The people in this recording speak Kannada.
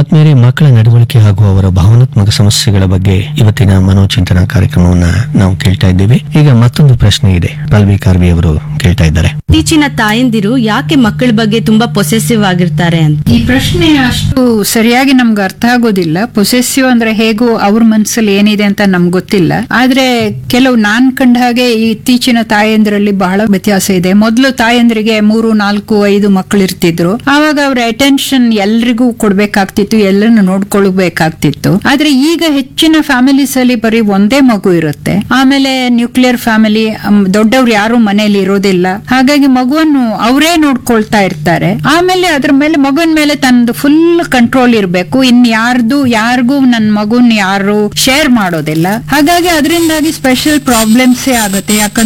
ಆದ್ಮೇಲೆ ಮಕ್ಕಳ ನಡವಳಿಕೆ ಹಾಗೂ ಅವರ ಭಾವನಾತ್ಮಕ ಸಮಸ್ಯೆಗಳ ಬಗ್ಗೆ ಇವತ್ತಿನ ಮನೋಚಿಂತನ ಕಾರ್ಯಕ್ರಮವನ್ನ ನಾವು ಕೇಳ್ತಾ ಇದ್ದೇವೆ ಈಗ ಮತ್ತೊಂದು ಪ್ರಶ್ನೆ ಇದೆ ಪಲ್ವಿ ಕಾರ್ವಿ ಅವರು ಕೇಳ್ತಾ ಇದ್ದಾರೆ ಇತ್ತೀಚಿನ ತಾಯಂದಿರು ಯಾಕೆ ಮಕ್ಕಳ ಬಗ್ಗೆ ತುಂಬಾ ಪೊಸೆಸಿವ್ ಆಗಿರ್ತಾರೆ ಅಂತ ಈ ಪ್ರಶ್ನೆ ಅಷ್ಟು ಸರಿಯಾಗಿ ನಮ್ಗೆ ಅರ್ಥ ಆಗೋದಿಲ್ಲ ಪೊಸೆಸಿವ್ ಅಂದ್ರೆ ಹೇಗೂ ಅವ್ರ ಮನ್ಸಲ್ಲಿ ಏನಿದೆ ಅಂತ ನಮ್ಗೆ ಗೊತ್ತಿಲ್ಲ ಆದ್ರೆ ಕೆಲವು ನಾನ್ ಕಂಡ ಹಾಗೆ ಈ ಇತ್ತೀಚಿನ ತಾಯಂದ್ರಲ್ಲಿ ಬಹಳ ವ್ಯತ್ಯಾಸ ಇದೆ ಮೊದಲು ತಾಯಂದ್ರಿಗೆ ಮೂರು ನಾಲ್ಕು ಐದು ಮಕ್ಕಳು ಇರ್ತಿದ್ರು ಆವಾಗ ಅವ್ರ ಅಟೆನ್ಷನ್ ಎಲ್ರಿಗೂ ಕೊಡ್ಬೇಕಾಗ್ತಿತ್ತು ಎಲ್ಲರನ್ನು ನೋಡ್ಕೊಳ್ಬೇಕಾಗ್ತಿತ್ತು ಆದ್ರೆ ಈಗ ಹೆಚ್ಚಿನ ಫ್ಯಾಮಿಲೀಸ್ ಅಲ್ಲಿ ಬರೀ ಒಂದೇ ಮಗು ಇರುತ್ತೆ ಆಮೇಲೆ ನ್ಯೂಕ್ಲಿಯರ್ ಫ್ಯಾಮಿಲಿ ದೊಡ್ಡವ್ರು ಯಾರು ಮನೆಯಲ್ಲಿ ಇರೋದಿಲ್ಲ ಹಾಗಾಗಿ ಮಗುವನ್ನು ಅವರೇ ನೋಡ್ಕೊಳ್ತಾ ಇರ್ತಾರೆ ಆಮೇಲೆ ಅದ್ರ ಮೇಲೆ ಮಗುವಿನ ಮೇಲೆ ತನ್ನದು ಫುಲ್ ಕಂಟ್ರೋಲ್ ಇರಬೇಕು ಇನ್ ಯಾರ್ದು ಯಾರಿಗೂ ನನ್ನ ಮಗುನ್ ಯಾರು ಶೇರ್ ಮಾಡೋದಿಲ್ಲ ಹಾಗಾಗಿ ಅದರಿಂದಾಗಿ ಸ್ಪೆಷಲ್ ಪ್ರಾಬ್ಲಮ್ಸೇ ಆಗುತ್ತೆ ಯಾಕಂದ್ರೆ